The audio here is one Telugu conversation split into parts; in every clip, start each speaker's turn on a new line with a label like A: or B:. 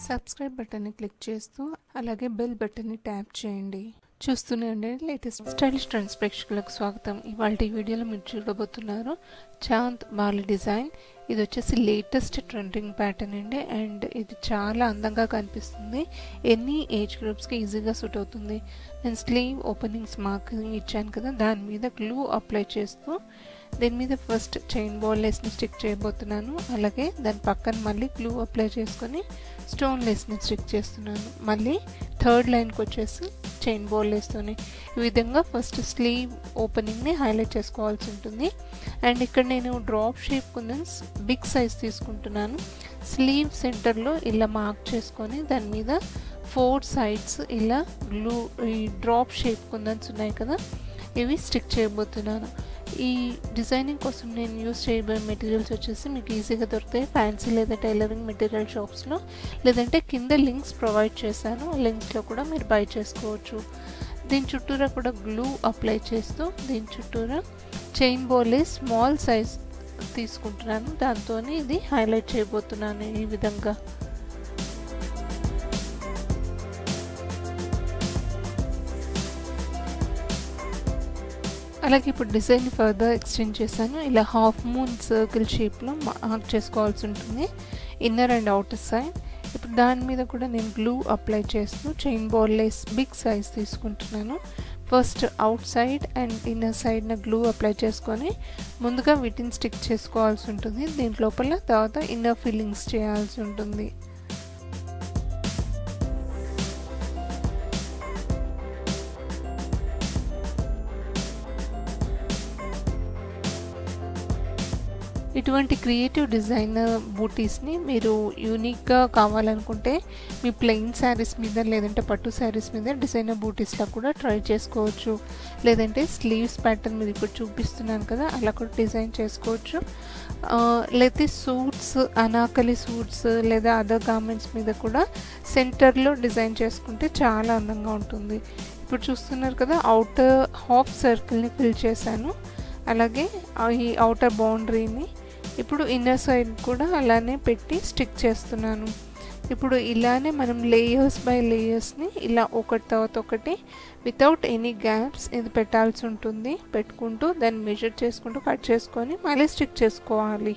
A: సబ్స్క్రైబ్ బటన్ని క్లిక్ చేస్తూ అలాగే బెల్ బటన్ని ట్యాప్ చేయండి చూస్తూనే ఉండండి లేటెస్ట్ స్టైలిష్ ట్రెండ్స్ ప్రేక్షకులకు స్వాగతం ఇవాళ ఈ వీడియోలో మీరు చూడబోతున్నారు చాంద్ బాల్ డిజైన్ ఇది వచ్చేసి లేటెస్ట్ ట్రెండింగ్ ప్యాటర్న్ అండి అండ్ ఇది చాలా అందంగా కనిపిస్తుంది ఎన్ని ఏజ్ గ్రూప్స్కి ఈజీగా సూట్ అవుతుంది నేను స్లీవ్ ఓపెనింగ్స్ మార్కింగ్ ఇచ్చాను కదా దాని మీద గ్లూ అప్లై చేస్తూ దీని మీద ఫస్ట్ చైన్ బాల్ లేస్ని స్టిక్ చేయబోతున్నాను అలాగే దాని పక్కన మళ్ళీ గ్లూ అప్లై చేసుకొని స్టోన్ లేస్ని స్టిక్ చేస్తున్నాను మళ్ళీ థర్డ్ లైన్కి వచ్చేసి చైన్ బాల్ లేస్తోని ఈ విధంగా ఫస్ట్ స్లీవ్ ఓపెనింగ్ని హైలైట్ చేసుకోవాల్సి ఉంటుంది అండ్ ఇక్కడ నేను drop shape kundans big size తీసుకుంటున్నాను స్లీవ్ సెంటర్లో ఇలా మార్క్ చేసుకొని దాని మీద ఫోర్ సైడ్స్ ఇలా గ్లూ ఈ డ్రాప్ షేప్ కుందన్స్ ఉన్నాయి కదా ఇవి స్టిక్ చేయబోతున్నాను ఈ డిజైనింగ్ కోసం నేను యూస్ చేయబోయే మెటీరియల్స్ వచ్చేసి మీకు ఈజీగా దొరుకుతాయి ఫ్యాన్సీ లేదా టైలరింగ్ మెటీరియల్ షాప్స్లో లేదంటే కింద లింక్స్ ప్రొవైడ్ చేశాను లింక్స్లో కూడా మీరు బై చేసుకోవచ్చు దీని చుట్టూరా కూడా గ్లూ అప్లై చేస్తూ దీని చుట్టూరా చైన్ బోలే స్మాల్ సైజ్ తీసుకుంటున్నాను దాంతో ఇది హైలైట్ చేయబోతున్నాను ఈ విధంగా అలాగే ఇప్పుడు డిజైన్ ఫర్దర్ ఎక్స్టెండ్ చేశాను ఇలా హాఫ్ మూన్ సర్కిల్ షేప్లో మార్క్ చేసుకోవాల్సి ఉంటుంది ఇన్నర్ అండ్ అవుటర్ సైడ్ ఇప్పుడు దాని మీద కూడా నేను గ్లూ అప్లై చేస్తూ chain ball lace big size తీసుకుంటున్నాను first outside and inner సైడ్న గ్లూ అప్లై చేసుకొని ముందుగా వీటిని స్టిక్ చేసుకోవాల్సి ఉంటుంది దీంట్ లోపల తర్వాత ఇన్నర్ ఫిల్లింగ్స్ చేయాల్సి ఉంటుంది ఇటువంటి క్రియేటివ్ డిజైనర్ బూటీస్ని మీరు యూనిక్గా కావాలనుకుంటే మీ ప్లెయిన్ శారీస్ మీద లేదంటే పట్టు శారీస్ మీద డిజైనర్ బూటీస్లా కూడా ట్రై చేసుకోవచ్చు లేదంటే స్లీవ్స్ ప్యాటర్న్ మీద ఇప్పుడు చూపిస్తున్నాను కదా అలా కూడా డిజైన్ చేసుకోవచ్చు లేకపోతే సూట్స్ అనాకలి సూట్స్ లేదా అదర్ గార్మెంట్స్ మీద కూడా సెంటర్లో డిజైన్ చేసుకుంటే చాలా అందంగా ఉంటుంది ఇప్పుడు చూస్తున్నారు కదా అవుటర్ హాఫ్ సర్కిల్ని ఫిల్ చేశాను అలాగే ఈ అవుటర్ బౌండరీని ఇప్పుడు ఇన్నర్ సైడ్ కూడా అలానే పెట్టి స్టిక్ చేస్తున్నాను ఇప్పుడు ఇలానే మనం లేయర్స్ బై లేయర్స్ని ఇలా ఒకటి తర్వాత ఒకటి వితౌట్ ఎనీ గ్యాప్స్ ఇది పెట్టాల్సి ఉంటుంది పెట్టుకుంటూ దాన్ని మెజర్ చేసుకుంటూ కట్ చేసుకొని మళ్ళీ స్టిక్ చేసుకోవాలి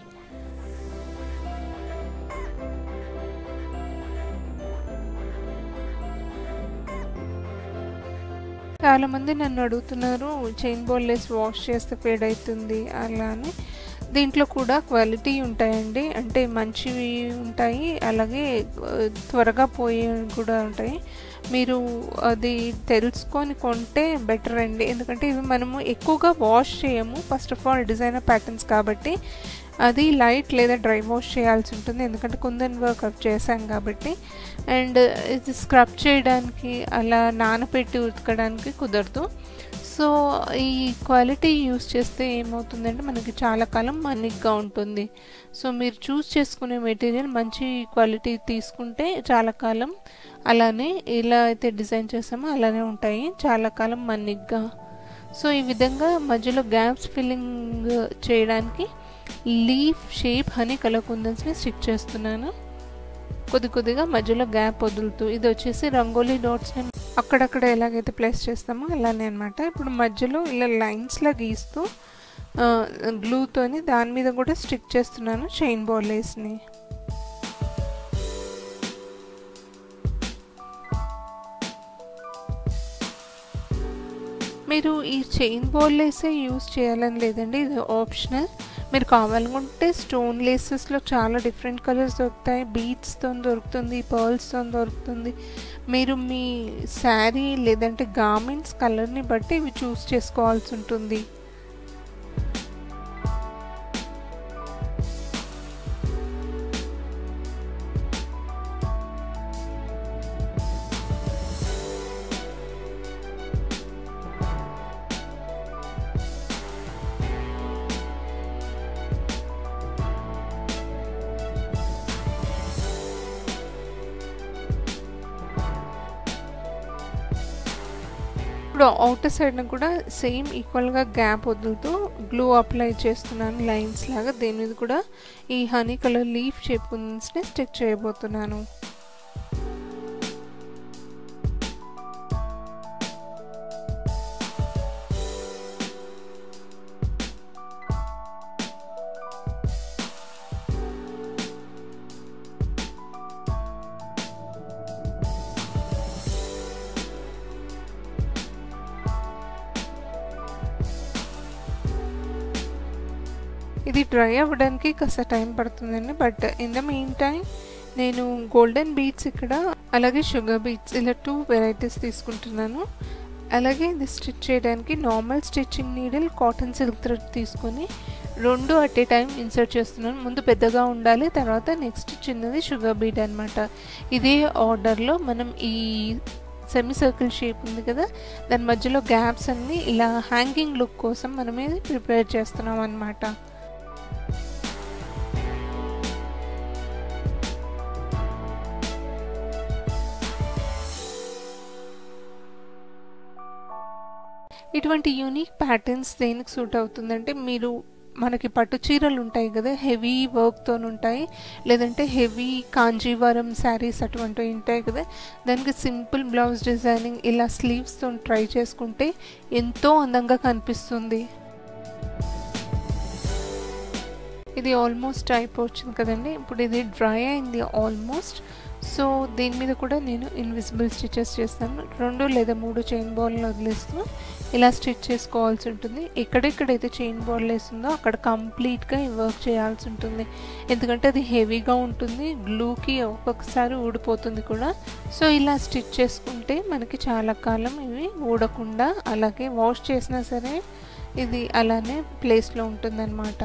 A: చాలామంది నన్ను అడుగుతున్నారు చైన్ బోల్లెస్ వాష్ చేస్తే ఫేడ్ అవుతుంది అలా అని దీంట్లో కూడా క్వాలిటీ ఉంటాయండి అంటే మంచివి ఉంటాయి అలాగే త్వరగా పోయే కూడా ఉంటాయి మీరు అది తెలుసుకొని కొంటే బెటర్ అండి ఎందుకంటే ఇవి మనము ఎక్కువగా వాష్ చేయము first of all designer patterns కాబట్టి అది లైట్ లేదా డ్రై వాష్ చేయాల్సి ఉంటుంది ఎందుకంటే కుందన్ వర్క్ చేసాం కాబట్టి అండ్ ఇది స్క్రబ్ చేయడానికి అలా నానపెట్టి ఉతకడానికి కుదరదు సో ఈ క్వాలిటీ యూస్ చేస్తే ఏమవుతుందంటే మనకి చాలా కాలం మన్నిగ్గా ఉంటుంది సో మీరు చూస్ చేసుకునే మెటీరియల్ మంచి క్వాలిటీ తీసుకుంటే చాలా కాలం అలానే ఇలా అయితే డిజైన్ చేసామో అలానే ఉంటాయి చాలా కాలం మన్నిగ్గా సో ఈ విధంగా మధ్యలో గ్యాప్స్ ఫిల్లింగ్ చేయడానికి లీఫ్ షేప్ హనీ కలర్ కుందన్స్ని స్టిక్ చేస్తున్నాను కొద్ది కొద్దిగా మధ్యలో గ్యాప్ వదులుతూ ఇది వచ్చేసి రంగోలీ డాట్స్ని అక్కడక్కడ ఎలాగైతే ప్లేస్ చేస్తామో అలానే అనమాట ఇప్పుడు మధ్యలో ఇలా లైన్స్లా గీస్తూ గ్లూతోని దాని మీద కూడా స్టిక్ చేస్తున్నాను చైన్ బాలేస్ని మీరు ఈ చైన్ బాల్ లేసే యూస్ చేయాలని లేదండి ఇది ఆప్షనల్ మీరు కావాలనుకుంటే స్టోన్ లేసెస్లో చాలా డిఫరెంట్ కలర్స్ దొరుకుతాయి బీట్స్తో దొరుకుతుంది పర్ల్స్తో దొరుకుతుంది మీరు మీ శారీ లేదంటే గార్మెంట్స్ కలర్ని బట్టి ఇవి చూస్ చేసుకోవాల్సి ఉంటుంది ఇప్పుడు అవుటర్ సైడ్ని కూడా సేమ్ ఈక్వల్గా గ్యాప్ వదులుతూ గ్లూ అప్లై చేస్తున్నాను లైన్స్ లాగా దీని మీద కూడా ఈ హనీ కలర్ లీఫ్ షేప్ ని స్టిక్ చేయబోతున్నాను ఇది డ్రై అవ్వడానికి కాస్త టైం పడుతుందండి but in the main time నేను గోల్డెన్ బీట్స్ ఇక్కడ అలాగే షుగర్ బీట్స్ ఇలా టూ వెరైటీస్ తీసుకుంటున్నాను అలాగే ఇది స్టిచ్ చేయడానికి normal stitching needle cotton silk thread తీసుకొని రెండు అట్ ఏ టైం ఇన్సర్ట్ చేస్తున్నాను ముందు పెద్దగా ఉండాలి తర్వాత నెక్స్ట్ చిన్నది షుగర్ బీట్ అనమాట ఇదే ఆర్డర్లో మనం ఈ సెమీ సర్కిల్ షేప్ ఉంది కదా దాని మధ్యలో గ్యాప్స్ అన్నీ ఇలా హ్యాంగింగ్ లుక్ కోసం మనం ఇది ప్రిపేర్ చేస్తున్నాం అనమాట ఇటువంటి యూనిక్ ప్యాటర్న్స్ దేనికి సూట్ అవుతుందంటే మీరు మనకి పట్టు చీరలు ఉంటాయి కదా హెవీ వర్క్తో ఉంటాయి లేదంటే హెవీ కాంజీవరం శారీస్ అటువంటివి ఉంటాయి కదా దానికి సింపుల్ బ్లౌజ్ డిజైనింగ్ ఇలా స్లీవ్స్తో ట్రై చేసుకుంటే ఎంతో అందంగా కనిపిస్తుంది ఇది ఆల్మోస్ట్ అయిపోవచ్చు కదండి ఇప్పుడు ఇది డ్రై అయింది ఆల్మోస్ట్ సో దీని మీద కూడా నేను ఇన్విజిబుల్ స్టిచెస్ చేస్తాను రెండు లేదా మూడు చైన్ బాల్ని వదిలేస్తూ ఇలా స్టిచ్ చేసుకోవాల్సి ఉంటుంది ఎక్కడెక్కడైతే చైన్ బాల్ వేస్తుందో అక్కడ కంప్లీట్గా ఈ వర్క్ చేయాల్సి ఉంటుంది ఎందుకంటే అది హెవీగా ఉంటుంది గ్లూకి ఒక్కొక్కసారి ఊడిపోతుంది కూడా సో ఇలా స్టిచ్ చేసుకుంటే మనకి చాలా కాలం ఇవి ఊడకుండా అలాగే వాష్ చేసినా సరే ఇది అలానే ప్లేస్లో ఉంటుందన్నమాట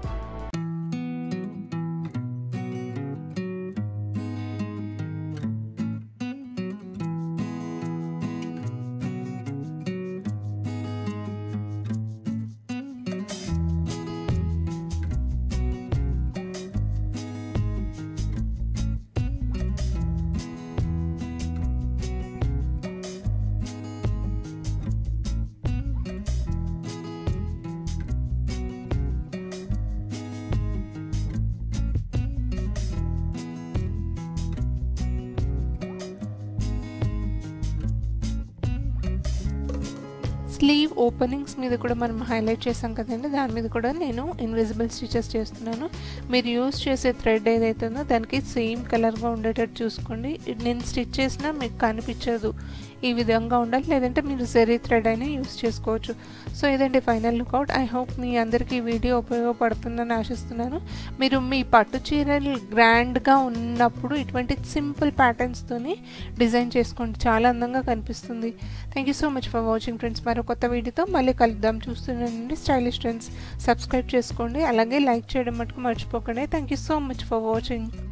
A: స్లీవ్ ఓపెనింగ్స్ మీద కూడా మనం హైలైట్ చేసాం కదండి దాని మీద కూడా నేను ఇన్విజిబుల్ స్టిచెస్ చేస్తున్నాను మీరు యూస్ చేసే థ్రెడ్ ఏదైతే ఉందో దానికి సేమ్ కలర్గా ఉండేటట్టు చూసుకోండి నేను స్టిచ్ చేసినా మీకు కనిపించదు ఈ విధంగా ఉండాలి లేదంటే మీరు జెరీ థ్రెడ్ అయినా యూస్ చేసుకోవచ్చు సో ఇదండి ఫైనల్ లుక్అవుట్ ఐ హోప్ మీ అందరికీ ఈ వీడియో ఉపయోగపడుతుందని ఆశిస్తున్నాను మీరు మీ పట్టు చీరలు గ్రాండ్గా ఉన్నప్పుడు ఇటువంటి సింపుల్ ప్యాటర్న్స్తోని డిజైన్ చేసుకోండి చాలా అందంగా కనిపిస్తుంది thank you so much for watching friends మరో కొత్త వీడియోతో మళ్ళీ కలుద్దాం చూస్తున్నానండి స్టైలిష్ ఫ్రెండ్స్ సబ్స్క్రైబ్ చేసుకోండి అలాగే లైక్ చేయడం మటుకు మర్చిపోకండి thank you so much for watching